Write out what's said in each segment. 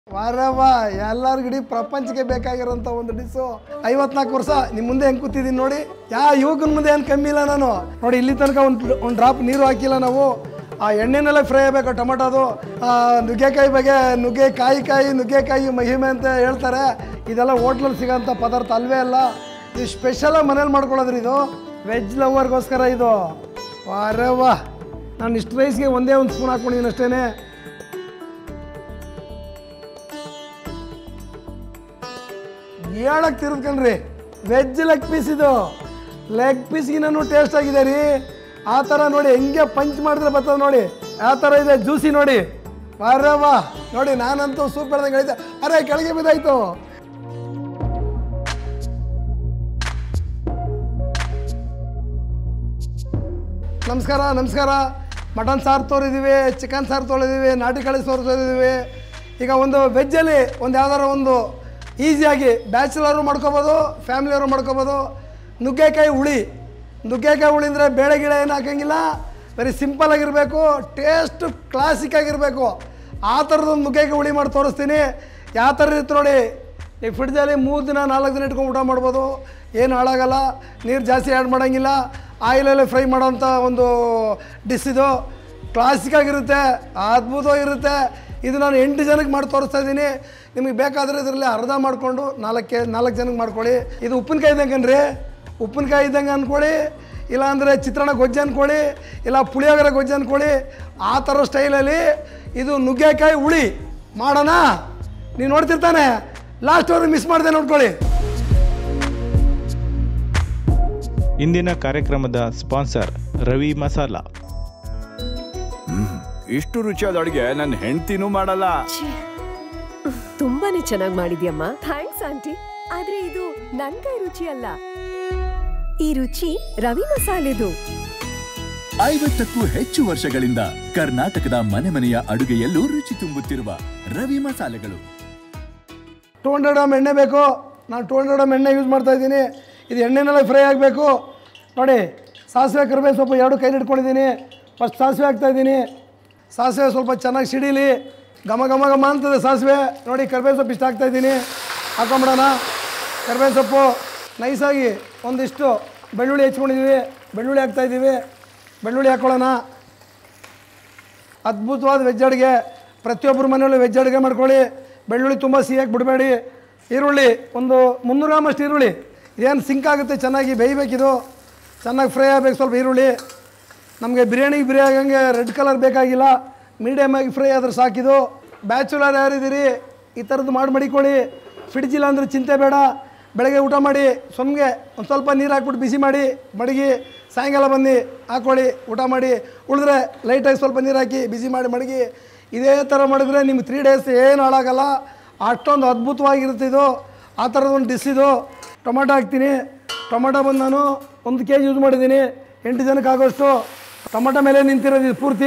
ವಾರವ್ವ ಎಲ್ಲರಿಗೂ ಇಡೀ ಪ್ರಪಂಚಕ್ಕೆ ಬೇಕಾಗಿರೋಂಥ ಒಂದು ಡಿಸ್ಸು ಐವತ್ನಾಲ್ಕು ವರ್ಷ ನಿಮ್ಮ ಮುಂದೆ ಹೆಂಗೆ ಕೂತಿದ್ದೀನಿ ನೋಡಿ ಯಾ ಯುವಕನ ಮುಂದೆ ಏನು ಕಮ್ಮಿ ಇಲ್ಲ ನಾನು ನೋಡಿ ಇಲ್ಲಿ ತನಕ ಒಂದು ಒಂದು ಡ್ರಾಪ್ ನೀರು ಹಾಕಿಲ್ಲ ನಾವು ಆ ಎಣ್ಣೆನೆಲ್ಲ ಫ್ರೈ ಆಗಬೇಕು ಟೊಮಟೋದು ಆ, ನುಗ್ಗೆಕಾಯಿ ಬಗ್ಗೆ ನುಗ್ಗೆ ಕಾಯಿ ಕಾಯಿ ನುಗ್ಗೆಕಾಯಿ ಮಹಿಮೆ ಅಂತ ಹೇಳ್ತಾರೆ ಇದೆಲ್ಲ ಹೋಟ್ಲಲ್ಲಿ ಸಿಗೋಂಥ ಪದಾರ್ಥ ಅಲ್ವೇ ಅಲ್ಲ ಇದು ಸ್ಪೆಷಲಾಗಿ ಮನೇಲಿ ಮಾಡ್ಕೊಳ್ಳೋದ್ರಿ ಇದು ವೆಜ್ ಲವರ್ಗೋಸ್ಕರ ಇದು ವಾರವ್ವ ನಾನು ಇಷ್ಟು ರೈಸ್ಗೆ ಒಂದೇ ಒಂದು ಸ್ಪೂನ್ ಹಾಕ್ಕೊಂಡಿದ್ದೀನಿ ಅಷ್ಟೇ ಹೇಳಕ್ ತಿರ್ದ್ಕಣ್ರಿ ವೆಜ್ ಲೆಗ್ ಪೀಸ್ ಇದು ಲೆಗ್ ಪೀಸ್ಗಿನೂ ಟೇಸ್ಟ್ ಆಗಿದೆ ರೀ ಆ ಥರ ನೋಡಿ ಹೆಂಗೆ ಪಂಚ್ ಮಾಡಿದ್ರೆ ಬರ್ತದೆ ನೋಡಿ ಆ ಥರ ಇದೆ ಜ್ಯೂಸಿ ನೋಡಿ ಅರೆ ವಾ ನೋಡಿ ನಾನಂತೂ ಸೂಪ್ ಹೇಳ್ದಂಗೆ ಹೇಳಿದ್ದೆ ಅರೆ ಕೆಳಗೆ ಬಿದ್ದಾಯ್ತು ನಮಸ್ಕಾರ ನಮಸ್ಕಾರ ಮಟನ್ ಸಾರು ತೋರಿದ್ದೀವಿ ಚಿಕನ್ ಸಾರು ತೊಳಿದ್ದೀವಿ ನಾಟಿ ಕಾಳಿ ಸಾರು ತೋರಿದ್ದೀವಿ ಈಗ ಒಂದು ವೆಜ್ಜಲ್ಲಿ ಒಂದು ಯಾವ್ದಾರ ಒಂದು ಈಸಿಯಾಗಿ ಬ್ಯಾಚುಲರು ಮಾಡ್ಕೋಬೋದು ಫ್ಯಾಮಿಲಿಯವರು ಮಾಡ್ಕೋಬೋದು ನುಗ್ಗೆಕಾಯಿ ಹುಳಿ ನುಗ್ಗೆಕಾಯಿ ಹುಳಿ ಅಂದರೆ ಬೇಳೆ ಗಿಡ ಏನು ಹಾಕಂಗಿಲ್ಲ ವೆರಿ ಸಿಂಪಲ್ ಆಗಿರಬೇಕು ಟೇಸ್ಟ್ ಕ್ಲಾಸಿಕ್ ಆಗಿರಬೇಕು ಆ ಥರದೊಂದು ನುಗ್ಗೆಕಾಯಿ ಹುಳಿ ಮಾಡಿ ತೋರಿಸ್ತೀನಿ ಯಾವ ಥರ ಇರುತ್ತೆ ನೋಡಿ ಈ ಫ್ರಿಡ್ಜಲ್ಲಿ ಮೂರು ದಿನ ನಾಲ್ಕು ದಿನ ಇಟ್ಕೊಂಡು ಊಟ ಮಾಡ್ಬೋದು ಏನು ಹಾಳಾಗಲ್ಲ ನೀರು ಜಾಸ್ತಿ ಆ್ಯಡ್ ಮಾಡೋಂಗಿಲ್ಲ ಆಯಿಲಲ್ಲಿ ಫ್ರೈ ಮಾಡೋಂಥ ಒಂದು ಡಿಸ್ ಇದು ಕ್ಲಾಸಿಕ್ ಆಗಿರುತ್ತೆ ಅದ್ಭುತವಾಗಿರುತ್ತೆ ಇದು ನಾನು ಎಂಟು ಜನಕ್ಕೆ ಮಾಡಿ ತೋರಿಸ್ತಾ ಇದ್ದೀನಿ ನಿಮಗೆ ಬೇಕಾದರೆ ಇದರಲ್ಲಿ ಅರ್ಧ ಮಾಡಿಕೊಂಡು ನಾಲ್ಕು ನಾಲ್ಕು ಜನಕ್ಕೆ ಮಾಡ್ಕೊಳ್ಳಿ ಇದು ಉಪ್ಪಿನಕಾಯಿ ಇದ್ದಂಗೆ ಕಣ್ರಿ ಉಪ್ಪಿನಕಾಯಿ ಇದ್ದಂಗೆ ಅಂದ್ಕೊಳ್ಳಿ ಇಲ್ಲಾಂದರೆ ಚಿತ್ರಾನ್ನ ಗೊಜ್ಜು ಅಂದ್ಕೊಳ್ಳಿ ಇಲ್ಲ ಪುಳಿಯೋಗರೆ ಗೊಜ್ಜು ಅಂದ್ಕೊಳ್ಳಿ ಆ ಥರ ಸ್ಟೈಲಲ್ಲಿ ಇದು ನುಗ್ಗೆಕಾಯಿ ಹುಳಿ ಮಾಡೋಣ ನೀವು ನೋಡ್ತಿರ್ತಾನೆ ಲಾಸ್ಟ್ವರೆಗೆ ಮಿಸ್ ಮಾಡಿದೆ ನೋಡ್ಕೊಳ್ಳಿ ಇಂದಿನ ಕಾರ್ಯಕ್ರಮದ ಸ್ಪಾನ್ಸರ್ ರವಿ ಮಸಾಲ ಇಷ್ಟು ರುಚಿಯಾದ ಅಡುಗೆ ನನ್ನ ಹೆಂಡ್ತಿನೂ ಮಾಡಲ್ಲ ತುಂಬಾನೇ ಚೆನ್ನಾಗಿ ಮಾಡಿದ್ಯಮ್ಮ ಥ್ಯಾಂಕ್ಸ್ ಆಂಟಿ ಆದ್ರೆ ಇದು ನನ್ ಕೈ ರುಚಿ ಅಲ್ಲ ಈ ರುಚಿ ರವಿ ಮಸಾಲೆದು ಐವತ್ತಕ್ಕೂ ಹೆಚ್ಚು ವರ್ಷಗಳಿಂದ ಕರ್ನಾಟಕದ ಮನೆ ಮನೆಯ ಅಡುಗೆಯಲ್ಲೂ ರುಚಿ ತುಂಬುತ್ತಿರುವ ರವಿ ಮಸಾಲೆಗಳು ಟೂ ಹಂಡ್ರೆಡ್ ಗ್ರಾಮ್ ಎಣ್ಣೆ ಬೇಕು ನಾನು ಟೂ ಹಂಡ್ರೆಡ್ ಗ್ರಾಮ್ ಎಣ್ಣೆ ಯೂಸ್ ಮಾಡ್ತಾ ಇದ್ದೀನಿ ಇದು ಎಣ್ಣೆನೆಲ್ಲ ಫ್ರೈ ಆಗಬೇಕು ನೋಡಿ ಸಾಸಿವೆ ಕರಿಬೇವು ಸ್ವಲ್ಪ ಎರಡು ಕೈಲಿ ಇಟ್ಕೊಂಡಿದ್ದೀನಿ ಫಸ್ಟ್ ಸಾಸಿವೆ ಹಾಕ್ತಾಯಿದ್ದೀನಿ ಸಾಸಿವೆ ಸ್ವಲ್ಪ ಚೆನ್ನಾಗಿ ಸಿಡೀಲಿ ಘಮ ಘಮ ಘಮ ಅಂತದೆ ಸಾಸಿವೆ ನೋಡಿ ಕರಿಬೇವು ಸೊಪ್ಪು ಇಷ್ಟು ಹಾಕ್ತಾಯಿದ್ದೀನಿ ಹಾಕೊಂಬಿಡೋಣ ಕರಿಬೇವು ಸೊಪ್ಪು ನೈಸಾಗಿ ಒಂದಿಷ್ಟು ಬೆಳ್ಳುಳ್ಳಿ ಹೆಚ್ಕೊಂಡಿದ್ದೀವಿ ಬೆಳ್ಳುಳ್ಳಿ ಹಾಕ್ತಾಯಿದ್ದೀವಿ ಬೆಳ್ಳುಳ್ಳಿ ಹಾಕ್ಕೊಳ್ಳೋಣ ಅದ್ಭುತವಾದ ವೆಜ್ ಅಡುಗೆ ಪ್ರತಿಯೊಬ್ಬರ ಮನೆಯಲ್ಲೂ ವೆಜ್ ಅಡುಗೆ ಮಾಡ್ಕೊಳ್ಳಿ ಬೆಳ್ಳುಳ್ಳಿ ತುಂಬ ಸಿಹಿಯಾಗಿ ಬಿಡಬೇಡಿ ಈರುಳ್ಳಿ ಒಂದು ಮುನ್ನೂರು ಗ್ರಾಮ್ ಅಷ್ಟು ಈರುಳ್ಳಿ ಇದೇನು ಸಿಂಕ್ ಆಗುತ್ತೆ ಚೆನ್ನಾಗಿ ಬೇಯಬೇಕಿದು ಚೆನ್ನಾಗಿ ಫ್ರೈ ಆಗಬೇಕು ಸ್ವಲ್ಪ ಈರುಳ್ಳಿ ನಮಗೆ ಬಿರಿಯಾನಿಗೆ ಬಿರಿ ಆಗಂಗೆ ರೆಡ್ ಕಲರ್ ಬೇಕಾಗಿಲ್ಲ ಮೀಡಿಯಮ್ ಆಗಿ ಫ್ರೈ ಆದ್ರೆ ಸಾಕಿದು ಬ್ಯಾಚುಲರ್ ಯಾರಿದ್ದೀರಿ ಈ ಥರದ್ದು ಮಾಡಿ ಮಡಿಕೊಳ್ಳಿ ಫ್ರಿಡ್ಜ್ ಇಲ್ಲ ಅಂದರೆ ಚಿಂತೆ ಬೇಡ ಬೆಳಗ್ಗೆ ಊಟ ಮಾಡಿ ಸೊಮ್ಗೆ ಒಂದು ಸ್ವಲ್ಪ ನೀರು ಹಾಕ್ಬಿಟ್ಟು ಬಿಸಿ ಮಾಡಿ ಮಡಗಿ ಸಾಯಂಕಾಲ ಬಂದು ಹಾಕ್ಕೊಳ್ಳಿ ಊಟ ಮಾಡಿ ಉಳಿದ್ರೆ ಲೈಟಾಗಿ ಸ್ವಲ್ಪ ನೀರು ಹಾಕಿ ಬಿಸಿ ಮಾಡಿ ಮಡಗಿ ಇದೇ ಥರ ಮಾಡಿದ್ರೆ ನಿಮ್ಗೆ ತ್ರೀ ಡೇಸ್ ಏನು ಹಾಳಾಗಲ್ಲ ಅಷ್ಟೊಂದು ಅದ್ಭುತವಾಗಿರುತ್ತೆ ಇದು ಆ ಥರದ ಒಂದು ಡಿಸ್ ಇದು ಟೊಮೆಟೊ ಹಾಕ್ತೀನಿ ಟೊಮೆಟೊ ಬಂದು ನಾನು ಒಂದು ಕೆ ಜಿ ಯೂಸ್ ಮಾಡಿದ್ದೀನಿ ಎಂಟು ಜನಕ್ಕೆ ಆಗೋಷ್ಟು ಟೊಮೆಟೊ ಮೇಲೆ ನಿಂತಿರೋದು ಇದು ಪೂರ್ತಿ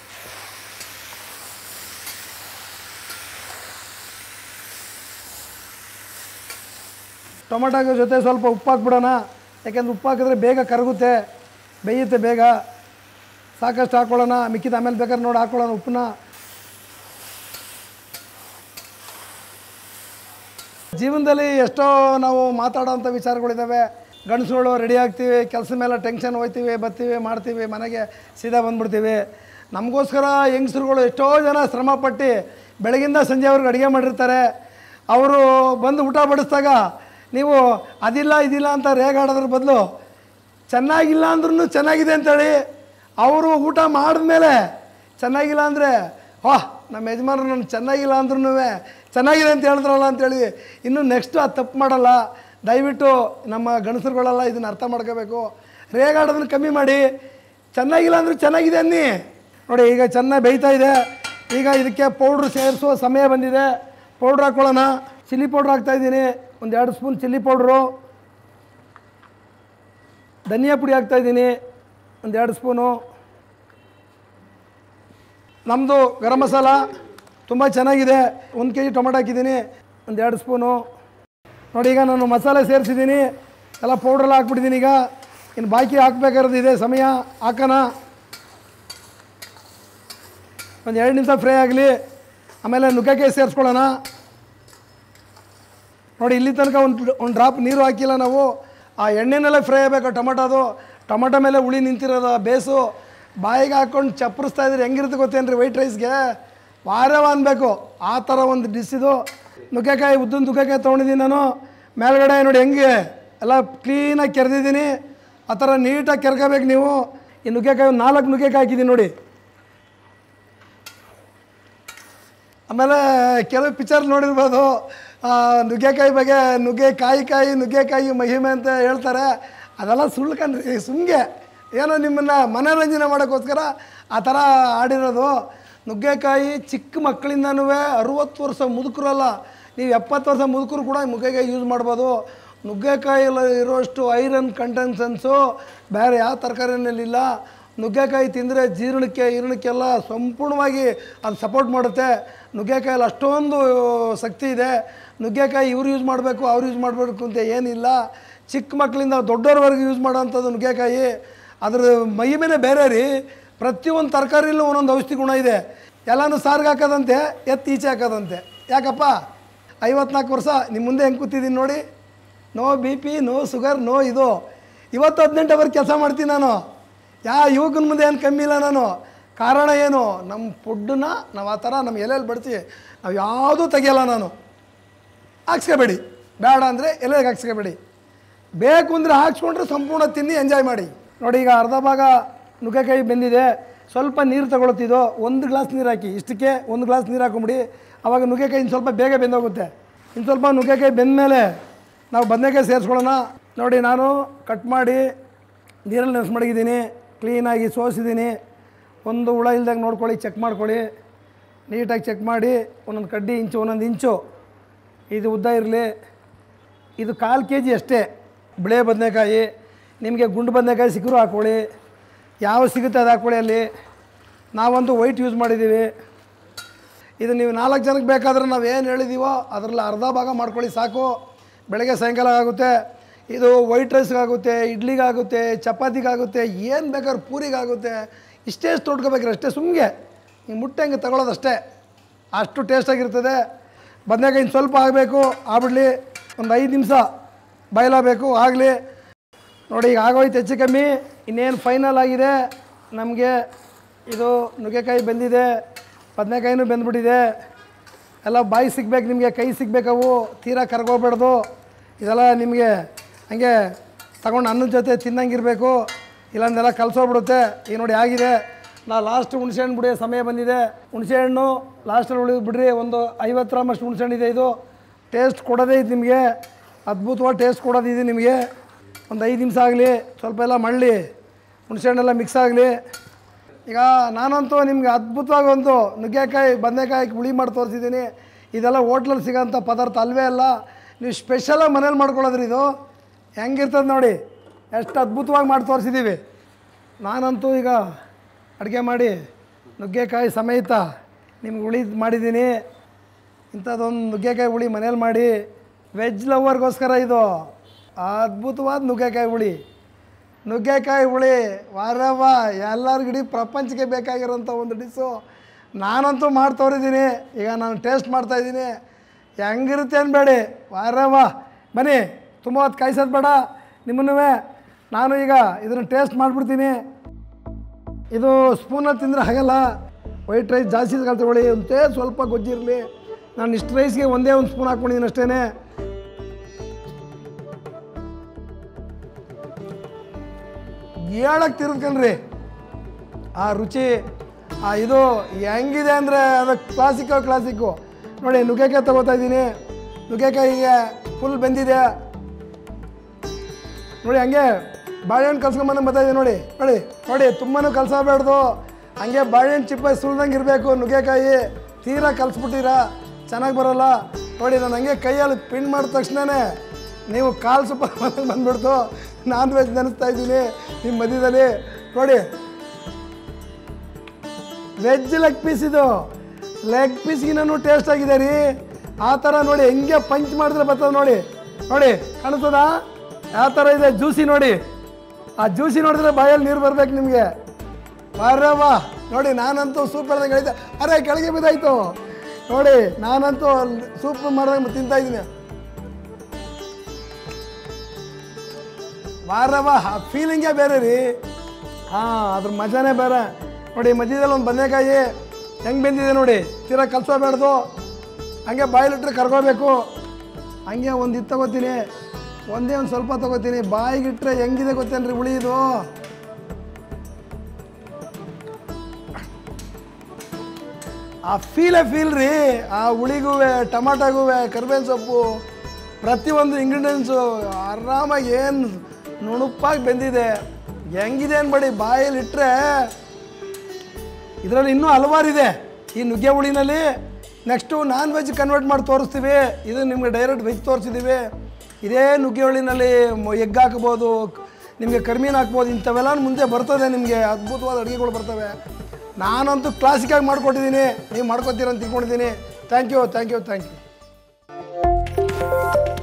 ಟೊಮೆಟೊ ಜೊತೆ ಸ್ವಲ್ಪ ಉಪ್ಪು ಹಾಕ್ಬಿಡೋಣ ಯಾಕೆಂದ್ರೆ ಉಪ್ಪು ಹಾಕಿದ್ರೆ ಬೇಗ ಕರಗುತ್ತೆ ಬೇಯುತ್ತೆ ಬೇಗ ಸಾಕಷ್ಟು ಹಾಕ್ಕೊಳ್ಳೋಣ ಮಿಕ್ಕಿದ ಆಮೇಲೆ ಬೇಕಾದ್ರೆ ನೋಡಿ ಹಾಕ್ಕೊಳ್ಳೋಣ ಉಪ್ಪನ್ನ ಜೀವನದಲ್ಲಿ ಎಷ್ಟೋ ನಾವು ಮಾತಾಡೋಂಥ ವಿಚಾರಗಳಿದ್ದಾವೆ ಗಂಡಸುಗಳು ರೆಡಿ ಆಗ್ತೀವಿ ಕೆಲಸ ಮೇಲೆ ಟೆನ್ಷನ್ ಹೋಯ್ತೀವಿ ಬರ್ತೀವಿ ಮಾಡ್ತೀವಿ ಮನೆಗೆ ಸೀದಾ ಬಂದ್ಬಿಡ್ತೀವಿ ನಮಗೋಸ್ಕರ ಹೆಂಗಸ್ರುಗಳು ಎಷ್ಟೋ ಜನ ಶ್ರಮಪಟ್ಟು ಬೆಳಗಿಂದ ಸಂಜೆವರೆಗೂ ಅಡುಗೆ ಮಾಡಿರ್ತಾರೆ ಅವರು ಬಂದು ಊಟ ಬಡಿಸಿದಾಗ ನೀವು ಅದಿಲ್ಲ ಇದಿಲ್ಲ ಅಂತ ರೇಗಾಡೋದ್ರ ಬದಲು ಚೆನ್ನಾಗಿಲ್ಲ ಅಂದ್ರೂ ಚೆನ್ನಾಗಿದೆ ಅಂತೇಳಿ ಅವರು ಊಟ ಮಾಡಿದ್ಮೇಲೆ ಚೆನ್ನಾಗಿಲ್ಲ ಅಂದರೆ ವಾಹ್ ನಮ್ಮ ಯಜಮಾನರು ನಾನು ಚೆನ್ನಾಗಿಲ್ಲ ಅಂದ್ರೂ ಚೆನ್ನಾಗಿದೆ ಅಂತ ಹೇಳಿದ್ರಲ್ಲ ಅಂತೇಳಿ ಇನ್ನು ನೆಕ್ಸ್ಟು ಅದು ತಪ್ಪು ಮಾಡಲ್ಲ ದಯವಿಟ್ಟು ನಮ್ಮ ಗಣಸರುಗಳೆಲ್ಲ ಇದನ್ನು ಅರ್ಥ ಮಾಡ್ಕೋಬೇಕು ರೇಗಾಡೋದನ್ನ ಕಮ್ಮಿ ಮಾಡಿ ಚೆನ್ನಾಗಿಲ್ಲ ಅಂದ್ರೆ ಚೆನ್ನಾಗಿದೆ ಅನ್ನಿ ನೋಡಿ ಈಗ ಚೆನ್ನಾಗಿ ಬೇಯ್ತಾ ಇದೆ ಈಗ ಇದಕ್ಕೆ ಪೌಡ್ರ್ ಸೇರಿಸುವ ಸಮಯ ಬಂದಿದೆ ಪೌಡ್ರ್ ಹಾಕ್ಕೊಳ್ಳೋಣ ಚಿಲ್ಲಿ ಪೌಡ್ರ್ ಹಾಕ್ತಾಯಿದ್ದೀನಿ ಒಂದು ಎರಡು ಸ್ಪೂನ್ ಚಿಲ್ಲಿ ಪೌಡ್ರು ಧನಿಯಾ ಪುಡಿ ಹಾಕ್ತಾಯಿದ್ದೀನಿ ಒಂದು ಎರಡು ಸ್ಪೂನು ನಮ್ಮದು ಗರಂ ಮಸಾಲ ತುಂಬ ಚೆನ್ನಾಗಿದೆ ಒಂದು ಕೆ ಜಿ ಟೊಮೆಟೊ ಹಾಕಿದ್ದೀನಿ ಒಂದು ಎರಡು ಸ್ಪೂನು ನೋಡಿ ಈಗ ನಾನು ಮಸಾಲೆ ಸೇರಿಸಿದ್ದೀನಿ ಎಲ್ಲ ಪೌಡ್ರೆಲ್ಲ ಹಾಕ್ಬಿಟ್ಟಿದ್ದೀನಿ ಈಗ ಇನ್ನು ಬಾಕಿ ಹಾಕ್ಬೇಕಾಗಿರೋದು ಇದೆ ಸಮಯ ಹಾಕೋಣ ಒಂದು ಎರಡು ನಿಮಿಷ ಫ್ರೈ ಆಗಲಿ ಆಮೇಲೆ ನುಗ್ಗೆಕಾಯಿ ಸೇರಿಸ್ಕೊಳ್ಳೋಣ ನೋಡಿ ಇಲ್ಲಿ ತನಕ ಒಂದು ಒಂದು ಡ್ರಾಪ್ ನೀರು ಹಾಕಿಲ್ಲ ನಾವು ಆ ಎಣ್ಣೆನಲ್ಲೇ ಫ್ರೈ ಆಗಬೇಕು ಟೊಮಟೋದು ಟೊಮಟೊ ಮೇಲೆ ಹುಳಿ ನಿಂತಿರೋದು ಆ ಬೇಸು ಬಾಯಿಗೆ ಹಾಕ್ಕೊಂಡು ಚಪ್ಪರಿಸ್ತಾ ಇದ್ರೆ ಹೆಂಗಿರುತ್ತೆ ಗೊತ್ತೇನ್ರಿ ವೈಟ್ ರೈಸ್ಗೆ ವಾರವ ಅನ್ಬೇಕು ಆ ಥರ ಒಂದು ಡಿಶ್ ಇದು ನುಗ್ಗೆಕಾಯಿ ಉದ್ದಿನ ನುಗ್ಗೆಕಾಯಿ ತೊಗೊಂಡಿದ್ದೀನಿ ನಾನು ಮೇಲ್ಗಡೆ ನೋಡಿ ಹೆಂಗೆ ಎಲ್ಲ ಕ್ಲೀನಾಗಿ ಕೆರೆದಿದ್ದೀನಿ ಆ ಥರ ನೀಟಾಗಿ ಕೆರ್ಕೋಬೇಕು ನೀವು ಈ ನುಗ್ಗೆಕಾಯಿ ಒಂದು ನಾಲ್ಕು ನುಗ್ಗೆಕಾಯಿ ಹಾಕಿದ್ದೀನಿ ನೋಡಿ ಆಮೇಲೆ ಕೆಲವು ಪಿಕ್ಚರ್ ನೋಡಿರ್ಬೋದು ಆ, ನುಗ್ಗೆಕಾಯಿ ಬಗ್ಗೆ ನುಗ್ಗೆ ಕಾಯಿ ಕಾಯಿ ನುಗ್ಗೆಕಾಯಿ ಮಹಿಮೆ ಅಂತ ಹೇಳ್ತಾರೆ ಅದೆಲ್ಲ ಸುಳ್ಳು ಕಣ್ರಿ ಸುಮ್ಗೆ ಏನೋ ನಿಮ್ಮನ್ನು ಮನೋರಂಜನೆ ಮಾಡೋಕ್ಕೋಸ್ಕರ ಆ ಥರ ಆಡಿರೋದು ನುಗ್ಗೆಕಾಯಿ ಚಿಕ್ಕ ಮಕ್ಕಳಿಂದನೂ ಅರುವತ್ತು ವರ್ಷ ಮುದುಕರಲ್ಲ ನೀವು ಎಪ್ಪತ್ತು ವರ್ಷ ಮುದುಕರು ಕೂಡ ನುಗ್ಗೆಕಾಯಿ ಯೂಸ್ ಮಾಡ್ಬೋದು ನುಗ್ಗೆಕಾಯಲ್ಲಿ ಇರೋಷ್ಟು ಐರನ್ ಕಂಟೆನ್ಸನ್ಸು ಬೇರೆ ಯಾವ ತರಕಾರಿನಲ್ಲಿಲ್ಲ ನುಗ್ಗೆಕಾಯಿ ತಿಂದರೆ ಜೀರ್ಣಕ್ಕೆ ಈರ್ಣಕ್ಕೆಲ್ಲ ಸಂಪೂರ್ಣವಾಗಿ ಅದು ಸಪೋರ್ಟ್ ಮಾಡುತ್ತೆ ನುಗ್ಗೆಕಾಯಲ್ಲಿ ಅಷ್ಟೊಂದು ಶಕ್ತಿ ಇದೆ ನುಗ್ಗೆಕಾಯಿ ಇವ್ರು ಯೂಸ್ ಮಾಡಬೇಕು ಅವ್ರು ಯೂಸ್ ಮಾಡಬೇಕು ಅಂತ ಏನಿಲ್ಲ ಚಿಕ್ಕ ಮಕ್ಕಳಿಂದ ದೊಡ್ಡವ್ರವರೆಗೂ ಯೂಸ್ ಮಾಡೋವಂಥದ್ದು ನುಗ್ಗೆಕಾಯಿ ಅದ್ರ ಮಹಿಮೆನೇ ಬೇರೆ ರೀ ಪ್ರತಿಯೊಂದು ತರಕಾರಿಲೂ ಒಂದೊಂದು ಔಷಧಿ ಗುಣ ಇದೆ ಎಲ್ಲನೂ ಸಾರ್ಗೆ ಹಾಕೋದಂತೆ ಎತ್ತು ಈಚೆ ಹಾಕೋದಂತೆ ಯಾಕಪ್ಪ ಐವತ್ನಾಲ್ಕು ವರ್ಷ ನಿಮ್ಮ ಮುಂದೆ ಹೆಂಗೆ ಕೂತಿದ್ದೀನಿ ನೋಡಿ no B P no sugar no ಇದು ಇವತ್ತು ಹದಿನೆಂಟು ಅವರ್ ಕೆಲಸ ಮಾಡ್ತೀನಿ ನಾನು ಯಾ ಯುವಕನ ಮುಂದೆ ಏನು ಕಮ್ಮಿ ಇಲ್ಲ ನಾನು ಕಾರಣ ಏನು ನಮ್ಮ ಫುಡ್ಡನ್ನ ನಾವು ಆ ಥರ ನಮ್ಮ ಎಲೆಯಲ್ಲಿ ಬಡಿಸಿ ನಾವು ಯಾವುದೂ ತೆಗಿಯಲ್ಲ ನಾನು ಹಾಕ್ಸ್ಕೋಬೇಡಿ ಬೇಡ ಅಂದರೆ ಎಲೆಗೆ ಹಾಕ್ಸ್ಕೋಬೇಡಿ ಬೇಕು ಅಂದರೆ ಹಾಕ್ಸ್ಕೊಂಡ್ರೆ ಸಂಪೂರ್ಣ ತಿನ್ನಿ ಎಂಜಾಯ್ ಮಾಡಿ ನೋಡಿ ಈಗ ಅರ್ಧ ಭಾಗ ನುಗ್ಗೆಕಾಯಿ ಬೆಂದಿದೆ ಸ್ವಲ್ಪ ನೀರು ತಗೊಳ್ತಿದ್ದು ಒಂದು ಗ್ಲಾಸ್ ನೀರು ಹಾಕಿ ಇಷ್ಟಕ್ಕೆ ಒಂದು ಗ್ಲಾಸ್ ನೀರು ಹಾಕೊಂಬಿಡಿ ಆವಾಗ ನುಗ್ಗೆಕಾಯಿ ಇನ್ನು ಸ್ವಲ್ಪ ಬೇಗ ಬೆಂದೋಗುತ್ತೆ ಇನ್ನು ಸ್ವಲ್ಪ ನುಗ್ಗೆಕಾಯಿ ಬೆಂದಮೇಲೆ ನಾವು ಬದನೆಕಾಯಿ ಸೇರಿಸ್ಕೊಳ್ಳೋಣ ನೋಡಿ ನಾನು ಕಟ್ ಮಾಡಿ ನೀರಲ್ಲಿ ನೆನೆಸ್ ಮಡಗಿದ್ದೀನಿ ಕ್ಲೀನಾಗಿ ಸೋಸಿದ್ದೀನಿ ಒಂದು ಹುಳ ಇಲ್ದಾಗ ನೋಡ್ಕೊಳ್ಳಿ ಚೆಕ್ ಮಾಡ್ಕೊಳ್ಳಿ ನೀಟಾಗಿ ಚೆಕ್ ಮಾಡಿ ಒಂದೊಂದು ಕಡ್ಡಿ ಇಂಚು ಒಂದೊಂದು ಇಂಚು ಇದು ಉದ್ದ ಇರಲಿ ಇದು ಕಾಲು ಕೆ ಜಿ ಅಷ್ಟೇ ಬಿಳೆ ಬದನೆಕಾಯಿ ನಿಮಗೆ ಗುಂಡು ಬದನೆಕಾಯಿ ಸಿಕ್ಕರೂ ಹಾಕ್ಕೊಳ್ಳಿ ಯಾವ ಸಿಗುತ್ತೆ ಅದು ಹಾಕ್ಕೊಳ್ಳಿ ಅಲ್ಲಿ ನಾವಂತೂ ವೈಟ್ ಯೂಸ್ ಮಾಡಿದ್ದೀವಿ ಇದು ನೀವು ನಾಲ್ಕು ಜನಕ್ಕೆ ಬೇಕಾದ್ರೆ ನಾವು ಏನು ಹೇಳಿದ್ದೀವೋ ಅದರಲ್ಲಿ ಅರ್ಧ ಭಾಗ ಮಾಡ್ಕೊಳ್ಳಿ ಸಾಕು ಬೆಳಗ್ಗೆ ಸಾಯಂಕಾಲ ಆಗುತ್ತೆ ಇದು ವೈಟ್ ರೈಸ್ಗಾಗುತ್ತೆ ಇಡ್ಲಿಗಾಗುತ್ತೆ ಚಪಾತಿಗಾಗುತ್ತೆ ಏನು ಬೇಕಾದ್ರೆ ಪೂರಿಗಾಗುತ್ತೆ ಇಷ್ಟೇ ತೊಡ್ಕೋಬೇಕ್ರಿ ಅಷ್ಟೇ ಸುಮ್ಗೆ ಹಿಂಗೆ ಮುಟ್ಟೆ ಹಂಗೆ ತಗೊಳ್ಳೋದಷ್ಟೇ ಅಷ್ಟು ಟೇಸ್ಟಾಗಿರ್ತದೆ ಬದನೆಕಾಯಿ ಇನ್ನು ಸ್ವಲ್ಪ ಆಗಬೇಕು ಆಗ್ಬಿಡ್ಲಿ ಒಂದು ಐದು ನಿಮಿಷ ಬಾಯ್ಲಾಗಬೇಕು ಆಗಲಿ ನೋಡಿ ಈಗ ಆಗೋಯ್ತು ಹೆಚ್ಚು ಕಮ್ಮಿ ಇನ್ನೇನು ಫೈನಲ್ ಆಗಿದೆ ನಮಗೆ ಇದು ನುಗ್ಗೆಕಾಯಿ ಬೆಂದಿದೆ ಬದನೆಕಾಯಿನೂ ಬೆಂದ್ಬಿಟ್ಟಿದೆ ಎಲ್ಲ ಬಾಯಿ ಸಿಗ್ಬೇಕು ನಿಮಗೆ ಕೈ ಸಿಗ್ಬೇಕವು ತೀರಾ ಕರ್ಗೋಗ್ಬೇಡ್ದು ಇದೆಲ್ಲ ನಿಮಗೆ ಹಂಗೆ ತಗೊಂಡು ಅನ್ನದ ಜೊತೆ ತಿನ್ನಂಗಿರಬೇಕು ಇಲ್ಲಾಂದೆಲ್ಲ ಕಲಸೋಗ್ಬಿಡುತ್ತೆ ಈಗ ನೋಡಿ ಆಗಿದೆ ನಾ ಲಾಸ್ಟ್ ಹುಣಸೆಹಣ್ಣು ಬಿಡಿಯೋ ಸಮಯ ಬಂದಿದೆ ಹುಣಸೆಹಣ್ಣು ಲಾಸ್ಟಲ್ಲಿ ಉಳಿದು ಬಿಡ್ರಿ ಒಂದು ಐವತ್ತು ಗ್ರಾಮಷ್ಟು ಹುಣಸೆಹಣ್ಣು ಇದೆ ಇದು ಟೇಸ್ಟ್ ಕೊಡೋದೇ ಇದು ನಿಮಗೆ ಅದ್ಭುತವಾಗಿ ಟೇಸ್ಟ್ ಕೊಡೋದು ಇದು ನಿಮಗೆ ಒಂದು ಐದು ನಿಮಿಷ ಆಗಲಿ ಸ್ವಲ್ಪ ಎಲ್ಲ ಮಳ್ಳಿ ಹುಣಸೆಹಣ್ಣೆಲ್ಲ ಮಿಕ್ಸ್ ಆಗಲಿ ಈಗ ನಾನಂತೂ ನಿಮ್ಗೆ ಅದ್ಭುತವಾಗಿ ಒಂದು ನುಗ್ಗೆಕಾಯಿ ಬದನೆಕಾಯಿ ಹುಳಿ ಮಾಡಿ ತೋರಿಸಿದ್ದೀನಿ ಇದೆಲ್ಲ ಹೋಟ್ಲಲ್ಲಿ ಸಿಗೋಂಥ ಪದಾರ್ಥ ಅಲ್ವೇ ಅಲ್ಲ ನೀವು ಸ್ಪೆಷಲಾಗಿ ಮನೇಲಿ ಮಾಡ್ಕೊಳ್ಳೋದ್ರಿ ಇದು ಹೆಂಗಿರ್ತದೆ ನೋಡಿ ಎಷ್ಟು ಅದ್ಭುತವಾಗಿ ಮಾಡಿ ತೋರಿಸಿದ್ದೀವಿ ನಾನಂತೂ ಈಗ ಅಡುಗೆ ಮಾಡಿ ನುಗ್ಗೆಕಾಯಿ ಸಮೇತ ನಿಮ್ಗೆ ಹುಳಿ ಮಾಡಿದ್ದೀನಿ ಇಂಥದ್ದೊಂದು ನುಗ್ಗೆಕಾಯಿ ಹುಳಿ ಮನೇಲಿ ಮಾಡಿ ವೆಜ್ ಲವರ್ಗೋಸ್ಕರ ಇದು ಅದ್ಭುತವಾದ ನುಗ್ಗೆಕಾಯಿ ಹುಳಿ ನುಗ್ಗೆಕಾಯಿ ಹುಳಿ ವಾರವ ಎಲ್ಲರಿಗೂ ಇಡೀ ಪ್ರಪಂಚಕ್ಕೆ ಬೇಕಾಗಿರೋಂಥ ಒಂದು ಡಿಸ್ಸು ನಾನಂತೂ ಮಾಡಿ ತೋರಿದ್ದೀನಿ ಈಗ ನಾನು ಟೇಸ್ಟ್ ಮಾಡ್ತಾಯಿದ್ದೀನಿ ಹೆಂಗಿರುತ್ತೆ ಅನ್ಬೇಡಿ ವಾರವ ಬನ್ನಿ ತುಂಬ ಹೊತ್ತು ಕಾಯಿಸೋದು ಬೇಡ ನಿಮ್ಮನ್ನೂ ನಾನು ಈಗ ಇದನ್ನು ಟೇಸ್ಟ್ ಮಾಡಿಬಿಡ್ತೀನಿ ಇದು ಸ್ಪೂನಲ್ಲಿ ತಿಂದರೆ ಹಾಗಲ್ಲ ವೈಟ್ ರೈಸ್ ಜಾಸ್ತಿ ತಗೊಳ್ಳಿ ಒಂದೇ ಸ್ವಲ್ಪ ಗೊಜ್ಜಿರಲಿ ನಾನು ಇಷ್ಟು ರೈಸ್ಗೆ ಒಂದೇ ಒಂದು ಸ್ಪೂನ್ ಹಾಕ್ಕೊಂಡಿದ್ದೀನಿ ಅಷ್ಟೇ ಹೇಳಕ್ಕೆ ತಿರ್ಕಣ್ರಿ ಆ ರುಚಿ ಆ ಇದು ಹೆಂಗಿದೆ ಅಂದರೆ ಅದು ಕ್ಲಾಸಿಕ್ಕು ಕ್ಲಾಸಿಕ್ಕು ನೋಡಿ ನುಗ್ಗೆಕಾಯಿ ತಗೋತಾ ಇದ್ದೀನಿ ನುಗ್ಗೆಕಾಯಿಗೆ ಫುಲ್ ಬೆಂದಿದೆ ನೋಡಿ ಹಂಗೆ ಬಾಳೆಹಣ್ಣು ಕಲ್ಸ್ಕೊಂಬಂದು ಬರ್ತಾಯಿದೆ ನೋಡಿ ನೋಡಿ ನೋಡಿ ತುಂಬಾ ಕಲ್ಸಬೇಡ್ದು ಹಂಗೆ ಬಾಳೆಹಣ್ಣು ಚಿಪ್ಪ ಸುಳ್ದಂಗೆ ಇರಬೇಕು ನುಗ್ಗೆಕಾಯಿ ತೀರಾ ಕಲ್ಸ್ಬಿಟ್ಟಿರ ಚೆನ್ನಾಗಿ ಬರೋಲ್ಲ ನೋಡಿ ನಾನು ಹಂಗೆ ಕೈಯಲ್ಲಿ ಪಿನ್ ಮಾಡಿದ ತಕ್ಷಣವೇ ನೀವು ಕಾಲು ಸೂಪ ಬಂದ್ಬಿಡ್ತು ನಾನ್ ವೆಜ್ ನೆನೆಸ್ತಾ ಇದ್ದೀನಿ ನಿಮ್ಮ ಮಧ್ಯದಲ್ಲಿ ನೋಡಿ ವೆಜ್ ಲೆಗ್ ಪೀಸ್ ಇದು ಲೆಗ್ ಪೀಸ್ಗಿನೂ ಟೇಸ್ಟ್ ಆಗಿದೆ ರೀ ಆ ಥರ ನೋಡಿ ಹೆಂಗೆ ಪಂಚ್ ಮಾಡಿದ್ರೆ ಬರ್ತದೆ ನೋಡಿ ನೋಡಿ ಕಾಣಿಸ್ತದಾ ಯಾವ ಥರ ಇದೆ ಜ್ಯೂಸಿ ನೋಡಿ ಆ ಜ್ಯೂಸಿ ನೋಡಿದ್ರೆ ಬಾಯಲ್ಲಿ ನೀರು ಬರ್ಬೇಕು ನಿಮಗೆ ವಾರವ್ವ ನೋಡಿ ನಾನಂತೂ ಸೂಪ್ ಹೇಳ್ದಂಗೆ ಹೇಳಿದ್ದೆ ಅರೆ ಕೆಳಗೆ ಬಿದ್ದಾಯ್ತು ನೋಡಿ ನಾನಂತೂ ಸೂಪ್ ಮಾಡಿದಾಗ ತಿಂತಾ ಇದ್ದೀನಿ ವಾರವ ಆ ಫೀಲಿಂಗೇ ಬೇರೆ ರೀ ಹಾಂ ಅದ್ರ ಮಜಾನೇ ಬೇರೆ ನೋಡಿ ಮಧ್ಯದಲ್ಲಿ ಒಂದು ಬದನೆಕಾಯಿ ಹೆಂಗೆ ಬೆಂದಿದೆ ನೋಡಿ ತೀರಾ ಕಲ್ಸೋಬೇಡ್ದು ಹಂಗೆ ಬಾಯಿಲಿಟ್ರೆ ಕರ್ಕೋಬೇಕು ಹಂಗೆ ಒಂದು ಇದು ತಗೋತೀನಿ ಒಂದೇ ಒಂದು ಸ್ವಲ್ಪ ತಗೋತೀನಿ ಬಾಯಿಗಿಟ್ರೆ ಹೆಂಗಿದೆ ಗೊತ್ತೇನ್ರಿ ಹುಳಿ ಇದು ಆ ಫೀಲೇ ಫೀಲ್ ರೀ ಆ ಹುಳಿಗೂ ಟಮಾಟಾಗೂ ಕರ್ಬೇವಿನ ಸೊಪ್ಪು ಪ್ರತಿಯೊಂದು ಇಂಗ್ರೀಡಿಯೆಂಟ್ಸು ಆರಾಮಾಗಿ ಏನು ನುಣುಪಾಗಿ ಬೆಂದಿದೆ ಹೆಂಗಿದೆ ಅನ್ಬೇಡಿ ಬಾಯಲ್ಲಿ ಇಟ್ಟರೆ ಇದರಲ್ಲಿ ಇನ್ನೂ ಹಲವಾರಿದೆ ಈ ನುಗ್ಗೆ ಹುಳಿನಲ್ಲಿ ನೆಕ್ಸ್ಟು ನಾನ್ ವೆಜ್ ಕನ್ವರ್ಟ್ ಮಾಡಿ ತೋರಿಸ್ತೀವಿ ಇದು ನಿಮಗೆ ಡೈರೆಕ್ಟ್ ವೆಜ್ ತೋರಿಸಿದ್ದೀವಿ ಇದೇ ನುಗ್ಗೆ ಹುಳಿನಲ್ಲಿ ಎಗ್ ಹಾಕ್ಬೋದು ನಿಮಗೆ ಕರ್ಮೀನ್ ಹಾಕ್ಬೋದು ಇಂಥವೆಲ್ಲ ಮುಂದೆ ಬರ್ತದೆ ನಿಮಗೆ ಅದ್ಭುತವಾದ ಅಡುಗೆಗಳು ಬರ್ತವೆ ನಾನಂತೂ ಕ್ಲಾಸಿಕಾಗಿ ಮಾಡ್ಕೊಟ್ಟಿದ್ದೀನಿ ನೀವು ಮಾಡ್ಕೊತೀರ ಅಂತ ತಿಳ್ಕೊಂಡಿದ್ದೀನಿ thank you thank you thank you